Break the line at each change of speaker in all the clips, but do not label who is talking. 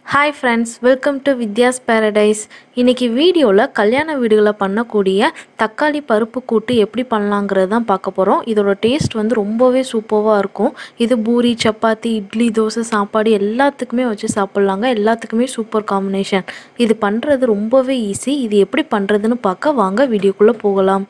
hi friends welcome to Vidya's paradise இன்றைக்கி வீடியோவில் கல்யாண வீடுகளில் பண்ணக்கூடிய தக்காளி பருப்பு கூட்டு எப்படி பண்ணலாங்கிறது தான் பார்க்க போகிறோம் இதோட டேஸ்ட் வந்து ரொம்பவே சூப்பராக இருக்கும் இது பூரி சப்பாத்தி இட்லி தோசை சாப்பாடு எல்லாத்துக்குமே வச்சு சாப்பிட்லாங்க எல்லாத்துக்குமே சூப்பர் காம்பினேஷன் இது பண்ணுறது ரொம்பவே ஈஸி இது எப்படி பண்ணுறதுன்னு பார்க்க வாங்க வீடியோக்குள்ளே போகலாம்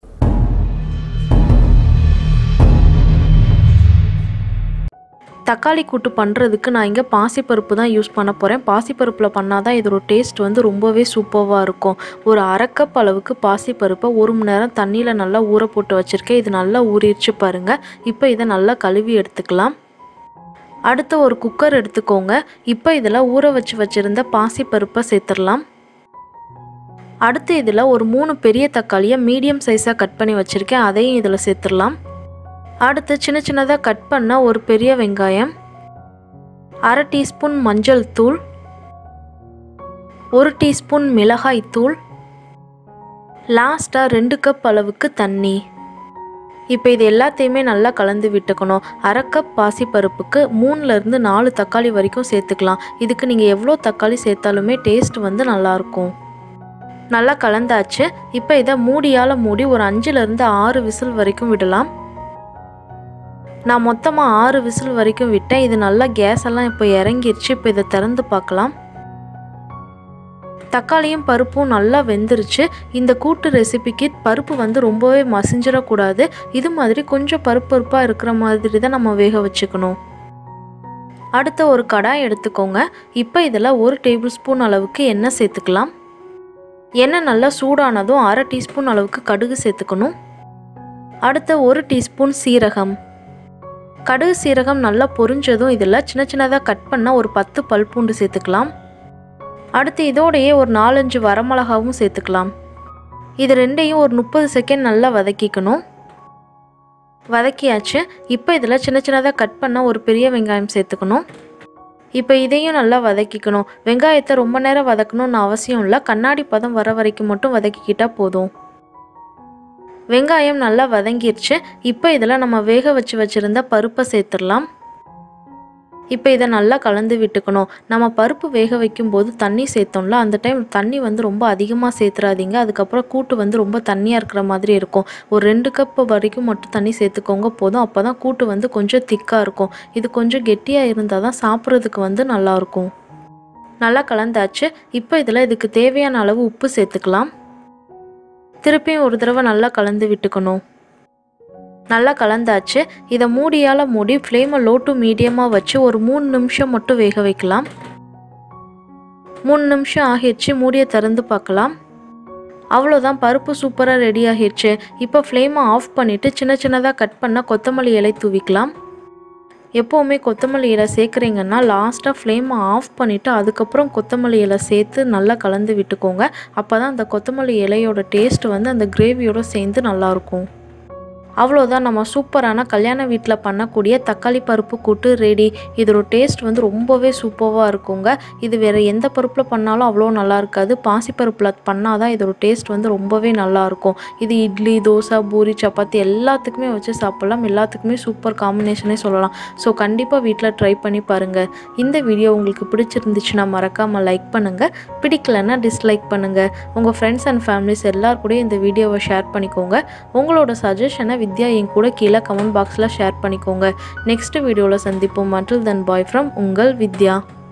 தக்காளி கூட்டு பண்ணுறதுக்கு நான் இங்கே பாசிப்பருப்பு தான் யூஸ் பண்ண போகிறேன் பாசிப்பருப்பில் பண்ணால் தான் இதோட டேஸ்ட் வந்து ரொம்பவே சூப்பராக இருக்கும் ஒரு அரை கப் அளவுக்கு பாசிப்பருப்பை ஒரு மணி நேரம் தண்ணியில் நல்லா ஊற போட்டு வச்சுருக்கேன் இது நல்லா ஊறிடுச்சு பாருங்கள் இப்போ இதை நல்லா கழுவி எடுத்துக்கலாம் அடுத்து ஒரு குக்கர் எடுத்துக்கோங்க இப்போ இதில் ஊற வச்சு வச்சுருந்த பாசிப்பருப்பை சேர்த்துடலாம் அடுத்து இதில் ஒரு மூணு பெரிய தக்காளியை மீடியம் சைஸாக கட் பண்ணி வச்சுருக்கேன் அதையும் இதில் சேர்த்துடலாம் அடுத்து சின்ன சின்னதாக கட் பண்ண ஒரு பெரிய வெங்காயம் அரை டீஸ்பூன் மஞ்சள் தூள் ஒரு டீஸ்பூன் மிளகாய் தூள் லாஸ்ட்டாக ரெண்டு கப் அளவுக்கு தண்ணி இப்போ இது எல்லாத்தையுமே நல்லா கலந்து விட்டுக்கணும் அரை கப் பாசிப்பருப்புக்கு மூணுலேருந்து நாலு தக்காளி வரைக்கும் சேர்த்துக்கலாம் இதுக்கு நீங்கள் எவ்வளோ தக்காளி சேர்த்தாலுமே டேஸ்ட் வந்து நல்லாயிருக்கும் நல்லா கலந்தாச்சு இப்போ இதை மூடியால் மூடி ஒரு அஞ்சுலேருந்து ஆறு விசில் வரைக்கும் விடலாம் நான் மொத்தமாக ஆறு விசில் வரைக்கும் விட்டேன் இது நல்லா கேஸ் எல்லாம் இப்போ இறங்கிருச்சு இப்போ இதை திறந்து பார்க்கலாம் தக்காளியும் பருப்பும் நல்லா வெந்துருச்சு இந்த கூட்டு ரெசிபிக்கு பருப்பு வந்து ரொம்பவே மசிஞ்சிடக்கூடாது இது மாதிரி கொஞ்சம் பருப்பு பருப்பாக இருக்கிற மாதிரி தான் நம்ம வேக வச்சுக்கணும் அடுத்த ஒரு கடாய் எடுத்துக்கோங்க இப்போ இதில் ஒரு டேபிள் ஸ்பூன் அளவுக்கு எண்ணெய் சேர்த்துக்கலாம் எண்ணெய் நல்லா சூடானதும் அரை டீஸ்பூன் அளவுக்கு கடுகு சேர்த்துக்கணும் அடுத்த ஒரு டீஸ்பூன் சீரகம் கடுகு சீரகம் நல்லா பொரிஞ்சதும் இதில் சின்ன சின்னதாக கட் பண்ண ஒரு பத்து பல் பூண்டு சேர்த்துக்கலாம் அடுத்து இதோடையே ஒரு நாலஞ்சு வரமிளகாவும் சேர்த்துக்கலாம் இது ரெண்டையும் ஒரு முப்பது செகண்ட் நல்லா வதக்கிக்கணும் வதக்கியாச்சு இப்போ இதில் சின்ன சின்னதாக கட் பண்ண ஒரு பெரிய வெங்காயம் சேர்த்துக்கணும் இப்போ இதையும் நல்லா வதக்கிக்கணும் வெங்காயத்தை ரொம்ப நேரம் வதக்கணும்னு அவசியம் இல்லை கண்ணாடி பதம் வர வரைக்கும் மட்டும் வதக்கிக்கிட்டால் போதும் வெங்காயம் நல்லா வதங்கிருச்சு இப்போ இதில் நம்ம வேக வச்சு வச்சுருந்த பருப்பை சேர்த்துடலாம் இப்போ இதை நல்லா கலந்து விட்டுக்கணும் நம்ம பருப்பு வேக வைக்கும்போது தண்ணி சேர்த்தோம்ல அந்த டைம் தண்ணி வந்து ரொம்ப அதிகமாக சேர்த்துறாதீங்க அதுக்கப்புறம் கூட்டு வந்து ரொம்ப தண்ணியாக இருக்கிற மாதிரி இருக்கும் ஒரு ரெண்டு கப் வரைக்கும் மட்டும் தண்ணி சேர்த்துக்கோங்க போதும் அப்போ தான் கூட்டு வந்து கொஞ்சம் திக்காக இருக்கும் இது கொஞ்சம் கெட்டியாக இருந்தால் தான் சாப்பிட்றதுக்கு வந்து நல்லாயிருக்கும் நல்லா கலந்தாச்சு இப்போ இதில் இதுக்கு தேவையான அளவு உப்பு சேர்த்துக்கலாம் திருப்பியும் ஒரு தடவை நல்லா கலந்து விட்டுக்கணும் நல்லா கலந்தாச்சு இதை மூடியால் மூடி ஃப்ளேமை லோ டு மீடியமாக வச்சு ஒரு மூணு நிமிஷம் மட்டும் வேக வைக்கலாம் மூணு நிமிஷம் ஆகிடுச்சு மூடியை திறந்து பார்க்கலாம் அவ்வளோதான் பருப்பு சூப்பராக ரெடி ஆகிடுச்சு இப்போ ஃப்ளேமை ஆஃப் பண்ணிவிட்டு சின்ன சின்னதாக கட் பண்ண கொத்தமல்லி இலை தூவிக்கலாம் எப்போவுமே கொத்தமல்லி இலை சேர்க்குறீங்கன்னா லாஸ்ட்டாக ஃப்ளேமை ஆஃப் பண்ணிவிட்டு அதுக்கப்புறம் கொத்தமல்லி இலை சேர்த்து நல்லா கலந்து விட்டுக்கோங்க அப்போ தான் அந்த கொத்தமல்லி இலையோட டேஸ்ட் வந்து அந்த கிரேவியோடு சேர்ந்து நல்லாயிருக்கும் அவ்வளோதான் நம்ம சூப்பரான கல்யாண வீட்டில் பண்ணக்கூடிய தக்காளி பருப்பு கூட்டு ரெடி இதோட டேஸ்ட் வந்து ரொம்பவே சூப்பராக இருக்குங்க இது வேறு எந்த பருப்பில் பண்ணாலும் அவ்வளோ நல்லா இருக்காது பாசிப்பருப்பில் பண்ணால் தான் இதோட டேஸ்ட் வந்து ரொம்பவே நல்லாயிருக்கும் இது இட்லி தோசை பூரி சப்பாத்தி எல்லாத்துக்குமே வச்சு சாப்பிட்லாம் எல்லாத்துக்குமே சூப்பர் காம்பினேஷனே சொல்லலாம் ஸோ கண்டிப்பாக வீட்டில் ட்ரை பண்ணி பாருங்கள் இந்த வீடியோ உங்களுக்கு பிடிச்சிருந்துச்சுன்னா மறக்காமல் லைக் பண்ணுங்கள் பிடிக்கலன்னா டிஸ்லைக் பண்ணுங்கள் உங்கள் ஃப்ரெண்ட்ஸ் அண்ட் ஃபேமிலிஸ் எல்லார் கூடயும் இந்த வீடியோவை ஷேர் பண்ணிக்கோங்க உங்களோட சஜஷனை வித்யா என் கூட கீழே கமெண்ட் பாக்ஸில் ஷேர் பண்ணிக்கோங்க நெக்ஸ்ட் வீடியோவில் சந்திப்போம் மட்டில் தன் பாய் ஃப்ரம் உங்கள் வித்யா